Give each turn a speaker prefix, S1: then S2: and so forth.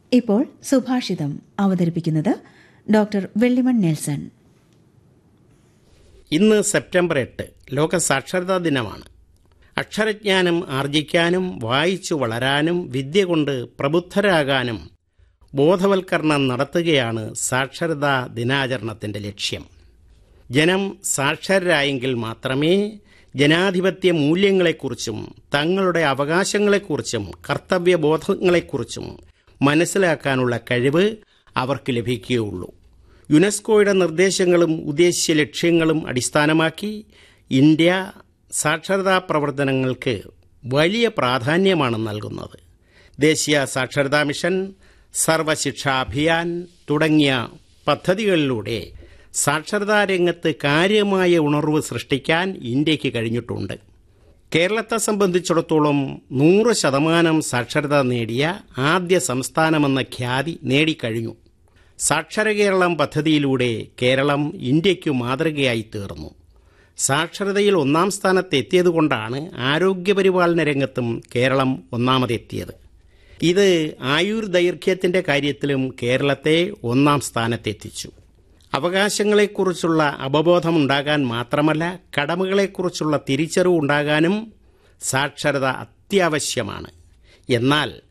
S1: ഇപ്പോൾ സുഭാഷിതം അവതരിപ്പിക്കുന്നത് ഡോക്ടർ വെള്ളിമൺ നെൽസൺ
S2: ഇന്ന് സെപ്റ്റംബർ എട്ട് ലോക സാക്ഷരതാ ദിനമാണ് അക്ഷരജ്ഞാനം ആർജിക്കാനും വായിച്ചു വളരാനും വിദ്യ കൊണ്ട് പ്രബുദ്ധരാകാനും ബോധവൽക്കരണം നടത്തുകയാണ് സാക്ഷരതാ ദിനാചരണത്തിന്റെ ലക്ഷ്യം ജനം സാക്ഷരരായെങ്കിൽ മാത്രമേ ജനാധിപത്യ മൂല്യങ്ങളെക്കുറിച്ചും തങ്ങളുടെ അവകാശങ്ങളെക്കുറിച്ചും കർത്തവ്യബോധങ്ങളെക്കുറിച്ചും മനസ്സിലാക്കാനുള്ള കഴിവ് അവർക്ക് ലഭിക്കുകയുള്ളൂ യുനെസ്കോയുടെ നിർദ്ദേശങ്ങളും ഉദ്ദേശ്യ ലക്ഷ്യങ്ങളും അടിസ്ഥാനമാക്കി ഇന്ത്യ സാക്ഷരതാ പ്രവർത്തനങ്ങൾക്ക് വലിയ പ്രാധാന്യമാണ് നൽകുന്നത് ദേശീയ സാക്ഷരതാ മിഷൻ സർവശിക്ഷാ അഭിയാൻ തുടങ്ങിയ പദ്ധതികളിലൂടെ സാക്ഷരതാ രംഗത്ത് കാര്യമായ ഉണർവ് സൃഷ്ടിക്കാൻ ഇന്ത്യക്ക് കഴിഞ്ഞിട്ടുണ്ട് കേരളത്തെ സംബന്ധിച്ചിടത്തോളം നൂറ് ശതമാനം സാക്ഷരത നേടിയ ആദ്യ സംസ്ഥാനമെന്ന ഖ്യാതി നേടിക്കഴിഞ്ഞു സാക്ഷര കേരളം പദ്ധതിയിലൂടെ കേരളം ഇന്ത്യയ്ക്കു മാതൃകയായി തീർന്നു സാക്ഷരതയിൽ ഒന്നാം സ്ഥാനത്ത് എത്തിയതുകൊണ്ടാണ് ആരോഗ്യപരിപാലന രംഗത്തും കേരളം ഒന്നാമതെത്തിയത് ഇത് ആയുർദൈർഘ്യത്തിന്റെ കാര്യത്തിലും കേരളത്തെ ഒന്നാം സ്ഥാനത്തെത്തിച്ചു അവകാശങ്ങളെക്കുറിച്ചുള്ള അവബോധമുണ്ടാകാൻ മാത്രമല്ല കടമകളെക്കുറിച്ചുള്ള തിരിച്ചറിവ് ഉണ്ടാകാനും സാക്ഷരത അത്യാവശ്യമാണ് എന്നാൽ